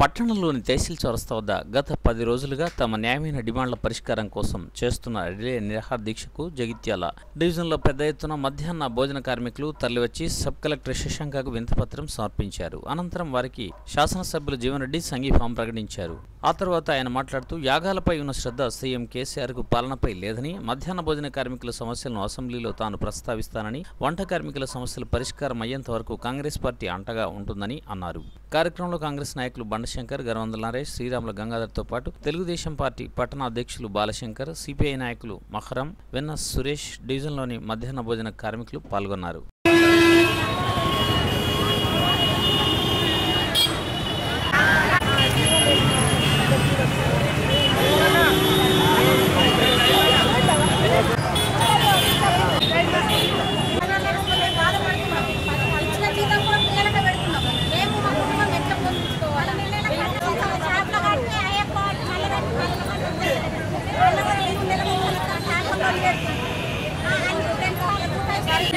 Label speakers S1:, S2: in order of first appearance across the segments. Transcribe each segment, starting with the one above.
S1: పట్టణంలోని తహసీల్ చౌరస్తా వద్ద గత పది రోజులుగా తమ న్యాయమైన డిమాండ్ల పరిష్కారం కోసం చేస్తున్న రిలే నిరాహార దీక్షకు జగిత్యాల డివిజన్లో పెద్ద ఎత్తున మధ్యాహ్న భోజన కార్మికులు తరలివచ్చి సబ్ కలెక్టర్ శశాంకకు వింతపత్రం సమర్పించారు అనంతరం వారికి శాసనసభ్యులు జీవన్రెడ్డి సంఘీభావం ప్రకటించారు ఆ తర్వాత ఆయన మాట్లాడుతూ యాగాలపై ఉన్న శ్రద్ధ సీఎం కేసీఆర్ కు పాలనపై లేదని మధ్యాహ్న భోజన కార్మికుల సమస్యలను అసెంబ్లీలో తాను ప్రస్తావిస్తానని వంట కార్మికుల సమస్యలు పరిష్కారం అయ్యేంత వరకు కాంగ్రెస్ పార్టీ అంటగా ఉంటుందని అన్నారు కార్యక్రమంలో కాంగ్రెస్ నాయకులు బండశంకర్ గరవందల నరేష్ శ్రీరాముల గంగాధర్తో పాటు తెలుగుదేశం పార్టీ పట్టణ అధ్యక్షులు బాలశంకర్ సిపిఐ నాయకులు మహరం వెన్న సురేష్ డివిజన్లోని మధ్యాహ్న భోజన కార్మికులు పాల్గొన్నారు
S2: ఇచ్చిన జీతం కూడా పిల్లలకి పెడుతున్నాం మేము మా కుటుంబం ఎట్లా పోషించుకోవాలి చేపల కట్టి అయ్యప్ప మళ్ళీ కట్టి మళ్ళీ కట్టి వాళ్ళ కూడా ఏమి నెలకు చేపల పని చేస్తాం అన్ని ఫ్రెండ్స్ వాళ్ళకు కూడా సరిగ్గా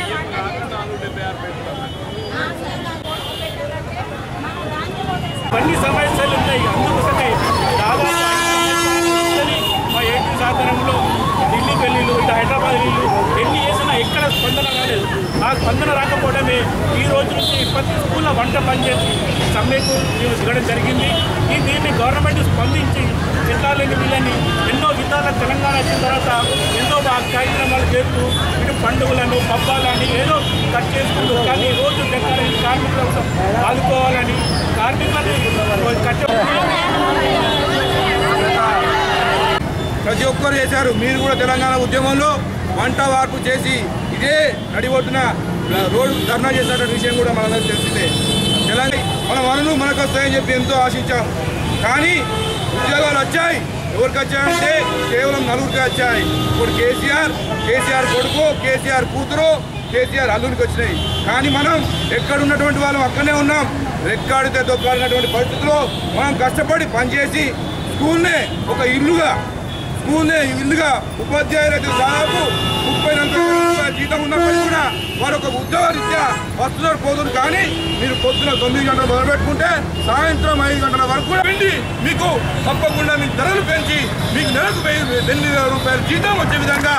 S2: మాకు దాంట్లో
S3: అన్ని సమస్యలు ఉన్నాయి అందుకోసమే దాదాపు మా ఏపీ సాధనంలో ఢిల్లీ పెళ్ళిళ్ళు ఇటు హైదరాబాద్ వీళ్ళు ఎన్ని చేసినా ఎక్కడ స్పందన రాలేదు ఆ స్పందన రాకపోవడమే ఈ రోజు నుంచి ప్రతి స్కూల్లో వంట పనిచేసి సమ్మెకు మేము దిగడం జరిగింది ఈ దీన్ని గవర్నమెంట్ స్పందించి జిల్లాలోని వీళ్ళని ఎన్నో విధాల తెలంగాణ వచ్చిన తర్వాత ఎన్నో మా కార్యక్రమాలు చేస్తూ ఇటు పండుగలను పబ్బాలని ఏదో కట్ చేసుకుంటూ కానీ ఈ రోజు డెక్కలని కార్మికులకు ఆదుకోవాలని కార్మికులని కట్టే
S4: ప్రతి ఒక్కరు చేశారు మీరు కూడా తెలంగాణ ఉద్యమంలో వంట వార్పు చేసి ఇదే నడిబొట్టున రోడ్డు ధర్నా చేసినటువంటి విషయం కూడా మనందరికీ తెలిసిందే తెలంగాణ మన వనరులు మనకు వస్తాయని చెప్పి ఎంతో ఆశించాం కానీ ఉద్యోగాలు వచ్చాయి ఎవరికి వచ్చాయంటే కేవలం నలుగురికి వచ్చాయి ఇప్పుడు కేసీఆర్ కేసీఆర్ కొడుకు కేసీఆర్ కూతురు కేసీఆర్ అల్లునికి వచ్చినాయి కానీ మనం ఎక్కడ ఉన్నటువంటి వాళ్ళం అక్కడనే ఉన్నాం రెక్కాడితే దొక్కాడినటువంటి పరిస్థితుల్లో మనం కష్టపడి పనిచేసి స్కూల్నే ఒక ఇల్లుగా స్కూల్నే ఇల్లుగా ఉపాధ్యాయులకు దాదాపు ముప్పై నలభై వేల రూపాయల జీతం ఉన్నప్పటికీ కూడా వారు ఒక ఉద్యోగరీత్యా వస్తున్నారు పోతున్నారు కానీ మీరు పొద్దున తొమ్మిది గంటలు మొదలుపెట్టుకుంటే సాయంత్రం ఐదు గంటల వరకు కూడా వెండి మీకు తప్పకుండా మీకు ధరలు పెంచి మీకు నెలకు వెయ్యి ఎనిమిది వేల రూపాయల జీతం వచ్చే విధంగా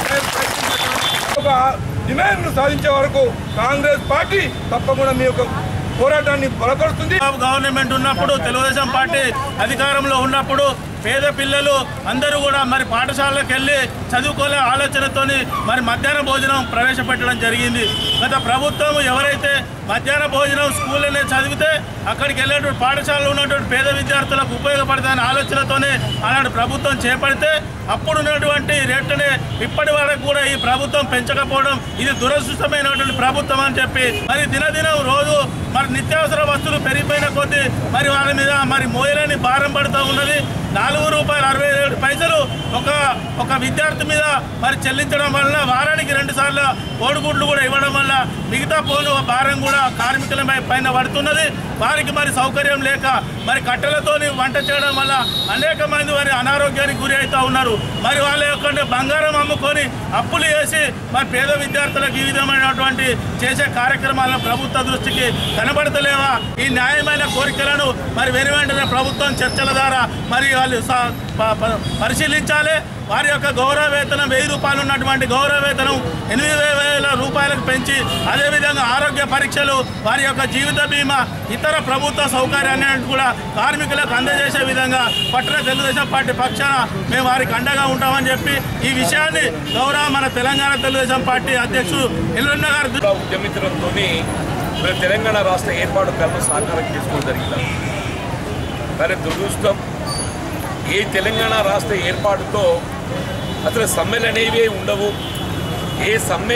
S4: ఒక డిమాండ్ను సాధించే వరకు కాంగ్రెస్ పార్టీ తప్పకుండా మీ యొక్క పోరాటాన్ని బలపరుస్తుంది
S3: గవర్నమెంట్ ఉన్నప్పుడు తెలుగుదేశం పార్టీ అధికారంలో ఉన్నప్పుడు పేద పిల్లలు అందరూ కూడా మరి పాఠశాలకు వెళ్ళి చదువుకోలే ఆలోచనతోని మరి మధ్యాహ్న భోజనం ప్రవేశపెట్టడం జరిగింది గత ప్రభుత్వం ఎవరైతే మధ్యాహ్న భోజనం స్కూల్లోనే చదివితే అక్కడికి వెళ్ళేటువంటి పాఠశాలలో ఉన్నటువంటి పేద విద్యార్థులకు ఉపయోగపడతాయనే ఆలోచనతోనే ఆనాడు ప్రభుత్వం చేపడితే అప్పుడు ఉన్నటువంటి రేట్లనే ఇప్పటి వరకు కూడా ఈ ప్రభుత్వం పెంచకపోవడం ఇది దురదృష్టమైనటువంటి ప్రభుత్వం అని చెప్పి మరి దినదినం రోజు మరి నిత్యావసర వస్తువులు పెరిగిపోయిన కొద్దీ మరి వాళ్ళ మీద మరి మోయలేని భారం పడుతూ ఉన్నది నాలుగు రూపాయలు అరవై ఏడు పైసలు ఒక ఒక విద్యార్థి మీద మరి చెల్లించడం వల్ల వారానికి రెండు సార్లు కోడిగుడ్లు కూడా ఇవ్వడం వల్ల మిగతా పోను భారం కూడా కార్మికుల పై- పైన పడుతున్నది వారికి మరి సౌకర్యం లేక మరి కట్టెలతోని వంట చేయడం వల్ల అనేక మంది వారి అనారోగ్యానికి గురి అవుతూ ఉన్నారు మరి వాళ్ళ యొక్క బంగారం అమ్ముకొని అప్పులు చేసి మరి పేద విద్యార్థులకు ఈ విధమైనటువంటి చేసే కార్యక్రమాలను ప్రభుత్వ దృష్టికి కనబడతలేవా ఈ న్యాయమైన కోరికలను మరి వెను వెంటనే ప్రభుత్వం చర్చల ద్వారా మరి వాళ్ళు స- ప- ప- పరిశీలించాలి వారి యొక్క గౌరవ వేతనం వెయ్యి రూపాయలు ఉన్నటువంటి గౌరవ వేతనం ఎనిమిది వేల రూపాయలకు పెంచి అదేవిధంగా ఆరోగ్య పరీక్షలు వారి యొక్క జీవిత బీమా ఇతర ప్రభుత్వ సౌకర్యాన్ని కూడా కార్మికులకు అందజేసే విధంగా పట్టణ తెలుగుదేశం పార్టీ పక్షాన మేము వారికి అండగా ఉంటామని చెప్పి ఈ విషయాన్ని గౌరవ మన తెలంగాణ తెలుగుదేశం పార్టీ అధ్యక్షుడు ఎల్లున్న గారు
S5: కూడా ఉద్యమించడంతో మరి తెలంగాణ రాష్ట్ర ఏర్పాటు కలను సాకారం చేసుకోవడం జరిగింది కానీ దురదృష్టం ఈ తెలంగాణ రాష్ట్ర ఏర్పాటుతో అసలు సమ్మెలు అనేవి ఉండవు ఏ సమ్మె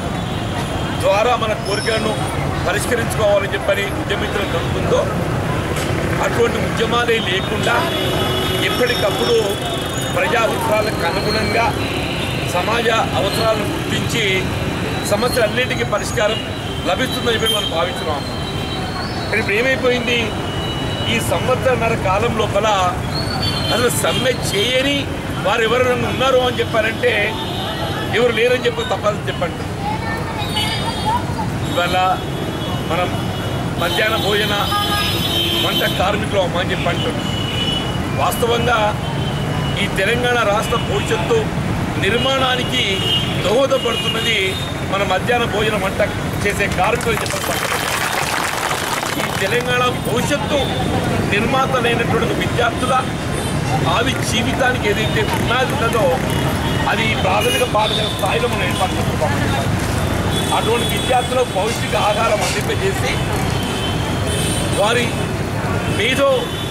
S5: ద్వారా మన కోరికలను పరిష్కరించుకోవాలని చెప్పని ఉద్యమించడం జరుగుతుందో అటువంటి ఉద్యమాలే లేకుండా ఎప్పటికప్పుడు ప్రజా అవసరాలకు అనుగుణంగా సమాజ అవసరాలను గుర్తించి సమస్యలన్నింటికీ పరిష్కారం లభిస్తుందని చెప్పి మనం భావిస్తున్నాం కానీ ఇప్పుడు ఏమైపోయింది ఈ సంవత్సరన్నర కాలం లోపల అసలు సమ్మె చేయని వారు ఎవరైనా ఉన్నారు అని చెప్పారంటే ఎవరు లేరని చెప్పి తప్పదని చెప్పండి ఇవాళ మనం మధ్యాహ్న భోజన వంట కార్మికులు అమ్మ అని చెప్పి అంటున్నారు వాస్తవంగా ఈ తెలంగాణ రాష్ట్ర భవిష్యత్తు నిర్మాణానికి దోహదపడుతున్నది మన మధ్యాహ్న భోజన వంట చేసే కార్మికులు చెప్పాలి ఈ తెలంగాణ భవిష్యత్తు నిర్మాతలైనటువంటి విద్యార్థుల భావి జీవితానికి ఏదైతే పునాది ఉన్నదో అది ప్రాథమిక పాఠశాల స్థాయిలో మనం ఏర్పాటు చేసుకుంటాం అటువంటి విద్యార్థులకు పౌష్టిక ఆహారం అందింపజేసి వారి మేధో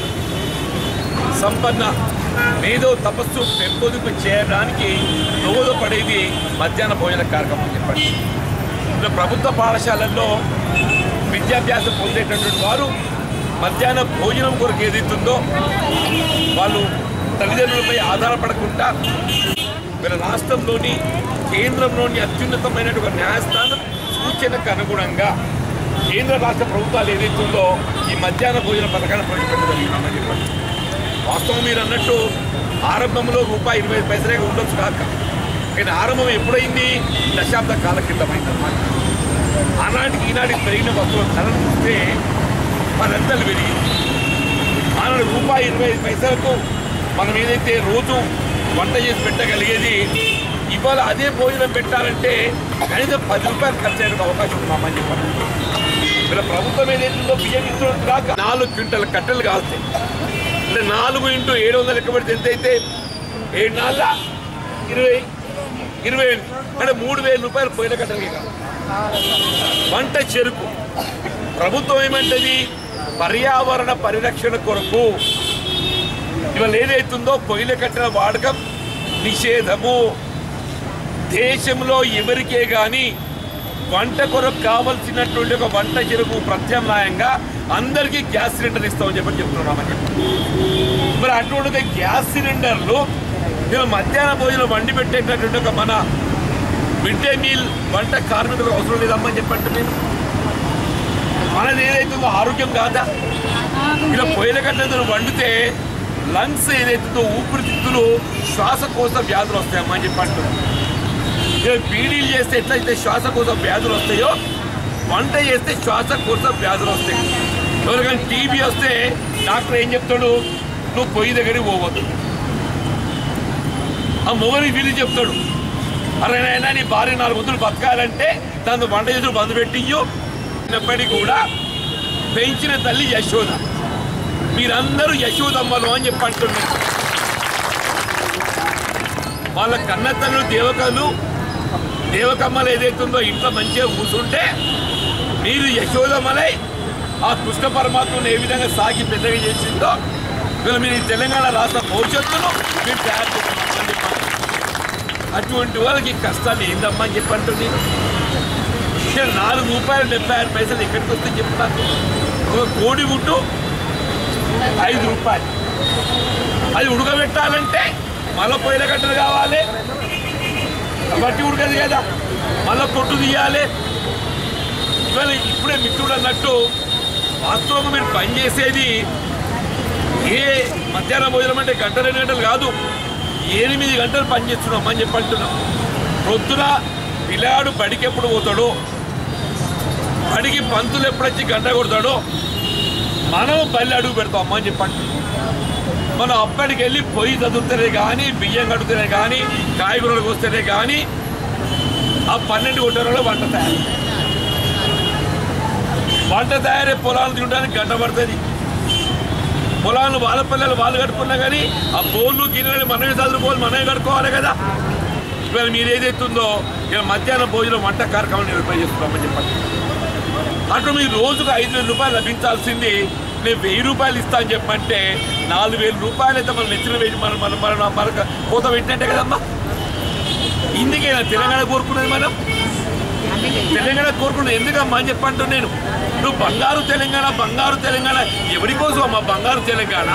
S5: సంపన్న మేధో తపస్సు పెంపొందింపు చేయడానికి దోహదపడేది మధ్యాహ్న భోజన కార్యక్రమం అని చెప్పండి ఇప్పుడు ప్రభుత్వ పాఠశాలల్లో విద్యాభ్యాసం పొందేటటువంటి వారు మధ్యాహ్న భోజనం కొరకు ఏదైతుందో వాళ్ళు తల్లిదండ్రులపై ఆధారపడకుండా వీళ్ళ రాష్ట్రంలోని కేంద్రంలోని అత్యున్నతమైనటువంటి న్యాయస్థానం సూచనకు అనుగుణంగా కేంద్ర రాష్ట్ర ప్రభుత్వాలు ఏదైతుందో ఈ మధ్యాహ్న భోజన పథకాన్ని ప్రవేశపెట్టగలిగినామని చెప్పండి వాస్తవం మీరు అన్నట్టు ఆరంభంలో రూపాయి ఇరవై ఐదు పైసలే ఉండొచ్చు కాక కానీ ఆరంభం ఎప్పుడైంది దశాబ్ద కాల క్రితమైందన్నమాట ఆనాటికి ఈనాటికి పెరిగిన వస్తువుల ధరలు చూస్తే పదంతలు పెరిగింది ఆనాడు రూపాయి ఇరవై ఐదు పైసలకు మనం ఏదైతే రోజు వంట చేసి పెట్టగలిగేది ఇవాళ అదే భోజనం పెట్టాలంటే కనీసం పది రూపాయలు ఖర్చు అయ్యే అవకాశం ఉన్నామని చెప్పారు వీళ్ళ ప్రభుత్వం ఏదైతుందో బియ్యం ఇస్తున్నది కాక నాలుగు క్వింటల కట్టెలు కాస్తాయి అంటే నాలుగు ఇంటూ ఏడు వందలు లెక్క పెడితే ఎంత అయితే ఏడు నాళ్ళ ఇరవై ఇరవై ఎనిమిది అంటే మూడు వేల రూపాయలు పోయిన కట్టలకి కాదు వంట చెరుకు ప్రభుత్వం ఏమంటది పర్యావరణ పరిరక్షణ కొరకు ఇవాళ ఏదైతుందో పొయ్యిల కట్టిన వాడకం నిషేధము దేశంలో ఎవరికే కానీ వంట కొరకు కావలసినటువంటి ఒక వంట చెరుకు ప్రత్యామ్నాయంగా అందరికీ గ్యాస్ సిలిండర్ ఇస్తామని చెప్పని చెప్తున్నామని చెప్పి మరి అటువంటి గ్యాస్ సిలిండర్లు ఇవాళ మధ్యాహ్న భోజనం వండి పెట్టేటటువంటి ఒక మన మిడ్ డే మీల్ వంట కార్మికులకు అవసరం లేదమ్మని చెప్పండి నేను మనది ఏదైతుందో ఆరోగ్యం కాదా ఇలా పొయ్యిల కట్టెలు వండితే లంగ్స్ ఏదైతుందో ఊపిరితిత్తులు శ్వాసకోశ వ్యాధులు వస్తాయమ్మా అని చెప్పి అంటున్నారు ఇలా బీడీలు చేస్తే ఎట్లయితే శ్వాసకోశ వ్యాధులు వస్తాయో వంట చేస్తే శ్వాసకోశ వ్యాధులు వస్తాయి ఎవరికైనా టీబీ వస్తే డాక్టర్ ఏం చెప్తాడు నువ్వు పొయ్యి దగ్గరికి పోవద్దు ఆ మొగని వీళ్ళు చెప్తాడు అరే నాయనా నీ భార్య నాలుగు వందలు బతకాలంటే దాంతో వంట చేసుడు బంద్ పెట్టియ్యు అయినప్పటికీ కూడా పెంచిన తల్లి యశోద మీరందరూ యశోదమ్మలు అని చెప్పి అంటున్నారు వాళ్ళ కన్న తల్లు దేవకలు దేవకమ్మలు ఏదైతుందో ఇంట్లో మంచిగా కూర్చుంటే మీరు యశోదమ్మలై ఆ కృష్ణ పరమాత్మను ఏ విధంగా సాగి పెద్దగా చేసిందో వీళ్ళు మీరు ఈ తెలంగాణ రాష్ట్ర భవిష్యత్తును మీరు తయారు చేస్తున్నారని చెప్పాలి అటువంటి వాళ్ళకి ఈ కష్టాలు ఏందమ్మా అని చెప్పి అంటుంది ఇక్కడ నాలుగు రూపాయలు డెబ్బై ఆరు పైసలు ఎక్కడికి వస్తే చెప్తాను ఒక కోడి గుడ్డు ఐదు రూపాయలు అది ఉడకబెట్టాలంటే మళ్ళీ పొయ్యిల కట్టలు కావాలి బట్టి ఉడకదు కదా మళ్ళీ పొట్టు తీయాలి ఇవాళ ఇప్పుడే మిత్రుడు అన్నట్టు వాస్తవంగా మీరు పని చేసేది ఏ మధ్యాహ్నం భోజనం అంటే గంట రెండు గంటలు కాదు ఎనిమిది గంటలు పని చేస్తున్నాం అని చెప్పి అంటున్నాం ప్రొద్దున పిల్లాడు బడికి ఎప్పుడు పోతాడో బడికి పంతులు ఎప్పుడు వచ్చి గంట కొడతాడో మనం బల్లి అడుగు పెడతాం అమ్మ అని చెప్పండి మనం అప్పటికి వెళ్ళి పొయ్యి చదువుతూనే కానీ బియ్యం కడుతూనే కానీ కాయగూరలకు వస్తేనే కానీ ఆ పన్నెండు కొట్టారలో వంట తయారు వంట తయారై పొలాలు తినడానికి గంట పడుతుంది పొలాలను వాళ్ళ పిల్లలు వాళ్ళు కట్టుకున్నా కానీ ఆ బోళ్ళు గిన్నెలు మనమే చదువుకోవాలి మనమే కట్టుకోవాలి కదా ఇవాళ మీరు ఏదైతుందో ఇక మధ్యాహ్నం భోజనం వంట కార్యక్రమం నిర్వహిస్తున్నామని చెప్పండి అటు మీరు రోజుకు ఐదు వేల రూపాయలు లభించాల్సింది నేను వెయ్యి రూపాయలు ఇస్తా అని చెప్పంటే నాలుగు వేల రూపాయలు అయితే మనం నెచ్చిన వేసి మనం మనం మన మనకు కోత పెట్టినట్టే కదమ్మా ఇందుకేనా తెలంగాణ కోరుకునేది మనం తెలంగాణ కోరుకున్నది ఎందుకమ్మా అని చెప్పంటూ నేను నువ్వు బంగారు తెలంగాణ బంగారు తెలంగాణ ఎవరి కోసం అమ్మా బంగారు తెలంగాణ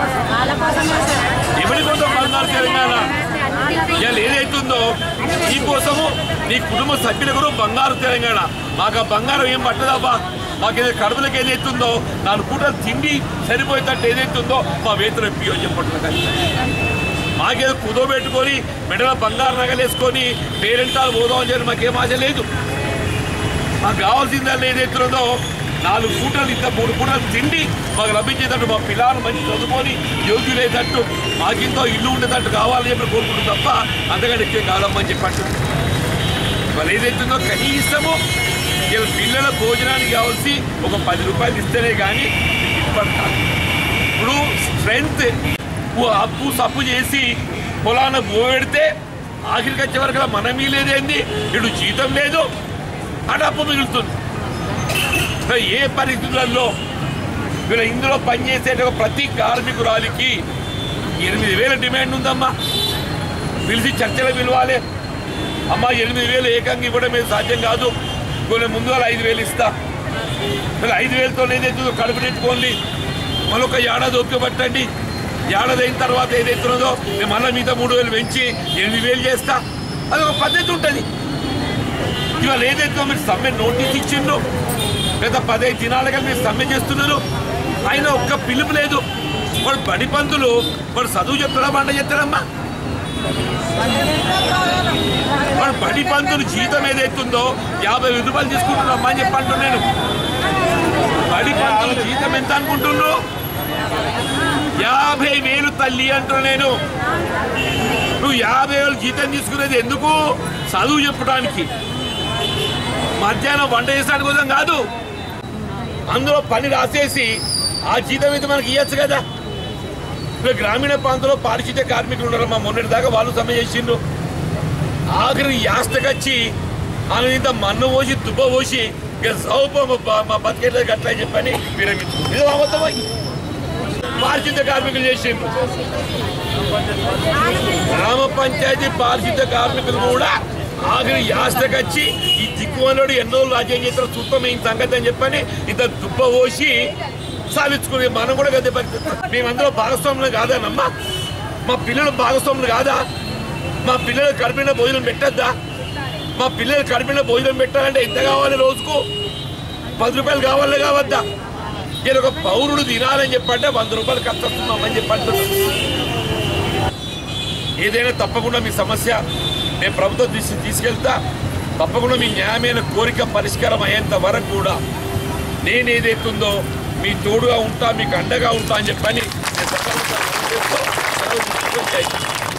S5: ఎవరి కోసం బంగారు తెలంగాణ ఇవాళ ఏదైతుందో నీ కోసము నీ కుటుంబ సభ్యులకు బంగారు తెలంగాణ మాకు ఆ బంగారం ఏం పట్టదబ్బా మాకు ఏదో కడుపులకు ఏదైతుందో నాలుగు పూటలు తిండి సరిపోయేటట్టు ఏదైతుందో మా వేతనం ఇప్పియో చెప్పట్లేదు మాకేదో కుదోబెట్టుకొని మెడల బంగారు నగలేసుకొని పేరెంటాలు పోదాం అని చెప్పి మాకేం ఆశ లేదు మాకు కావాల్సిందల్లా ఏదైతుందో నాలుగు పూటలు ఇంత మూడు పూటలు తిండి మాకు లభించేటట్టు మా పిల్లలు మంచి చదువుకొని యోగ్యులేటట్టు మాకింతో ఇల్లు ఉండేటట్టు కావాలని చెప్పి కోరుకుంటుంది తప్ప అంతకంటే ఎక్కువ కాదమ్మని చెప్పట్టు మరి ఏదైతుందో కనీసము ఇలా పిల్లల భోజనానికి కావాల్సి ఒక పది రూపాయలు ఇస్తేనే కానీ ఇబ్బంది కాదు ఇప్పుడు స్ట్రెంగ్త్ అప్పు సప్పు చేసి పొలాన పెడితే ఆఖరికి వచ్చే వరకు మన మీలేదేంది ఇటు జీతం లేదు అటు అప్పు మిగులుతుంది మరి ఏ పరిస్థితులలో వీళ్ళు ఇందులో పనిచేసే ప్రతి కార్మికురాలికి ఎనిమిది వేల డిమాండ్ ఉందమ్మా పిలిచి చర్చలు పిలవాలి అమ్మా ఎనిమిది వేలు ఏకంగా ఇవ్వడం మీద సాధ్యం కాదు కొన్ని ముందు వాళ్ళు ఐదు వేలు ఇస్తా మరి ఐదు వేలతో ఏదైతుందో కడుపు నెట్టుకోండి మళ్ళీ ఒక ఏడాది ఓపిక పట్టండి ఏడాది అయిన తర్వాత ఏదైతున్నదో నేను మళ్ళీ మిగతా మూడు వేలు పెంచి ఎనిమిది వేలు చేస్తా అది ఒక పద్ధతి ఉంటుంది ఇవాళ ఏదైతే మీరు సమ్మె నోటీస్ ఇచ్చిండ్రు లేదా పదహైదు దినాలుగా మీరు సమ్మె చేస్తున్నారు ఆయన ఒక్క పిలుపు లేదు వాడు బడి పంతులు వాడు చదువు చెప్తాడా పంట చెప్తాడమ్మా వాడు బడి పంతులు జీతం ఏదైతుందో యాభై వేల రూపాయలు తీసుకుంటున్నామ్మా అని చెప్పి అంటున్నాను బడి పంతులు జీతం ఎంత అనుకుంటున్నారు యాభై వేలు తల్లి అంటున్నా నేను నువ్వు యాభై వేలు జీతం తీసుకునేది ఎందుకు చదువు చెప్పడానికి మధ్యాహ్నం వంట చేసడానికి కోసం కాదు అందులో పని రాసేసి ఆ జీతం అయితే మనకి ఇవ్వచ్చు కదా ఇప్పుడు గ్రామీణ ప్రాంతంలో పారిశుద్ధ్య కార్మికులు ఉన్నారు మా మొన్నటి దాకా వాళ్ళు సమ్మె చేసిండ్రు ఆఖరి యాస్తకొచ్చి ఆమె ఇంత మన్ను పోసి తుబ్బ పోసి ఇక సౌప మా బతికేట్లేదు అట్లా అని చెప్పని విరమించుకుంది ఇది అబద్ధమా? పారిశుద్ధ్య కార్మికులు చేసిండ్రు గ్రామ పంచాయతీ పారిశుద్ధ్య కార్మికులు కూడా ఆఖరి యాస్తకొచ్చి ఈ దిక్కువనుడు ఎన్నో రోజులు రాజ్యం చేసిన చూస్తాం ఈ సంగతి అని చెప్పని ఇంత దుబ్బ పోసి సాధించుకునే మనం కూడా గదే పరిస్థితి మేమందరూ భాగస్వాములు కాదానమ్మా మా పిల్లలు భాగస్వాములు కాదా మా పిల్లలు కడిపిన భోజనం పెట్టద్దా మా పిల్లలు కడిపిన భోజనం పెట్టాలంటే ఎంత కావాలి రోజుకు పది రూపాయలు కావాలి కావద్దా నేను ఒక పౌరుడు తినాలని చెప్పంటే వంద రూపాయలు ఖర్చు వస్తున్నామని చెప్పంటున్నాను ఏదైనా తప్పకుండా మీ సమస్య నేను ప్రభుత్వం తీసి తీసుకెళ్తా తప్పకుండా మీ న్యాయమైన కోరిక పరిష్కారం అయ్యేంత వరకు కూడా నేను ఏదైతుందో మీ తోడుగా ఉంటా మీకు అండగా ఉంటా అని చెప్పని నేను తప్పకుండా సెలవు తీసుకుంటూ జై హింద్.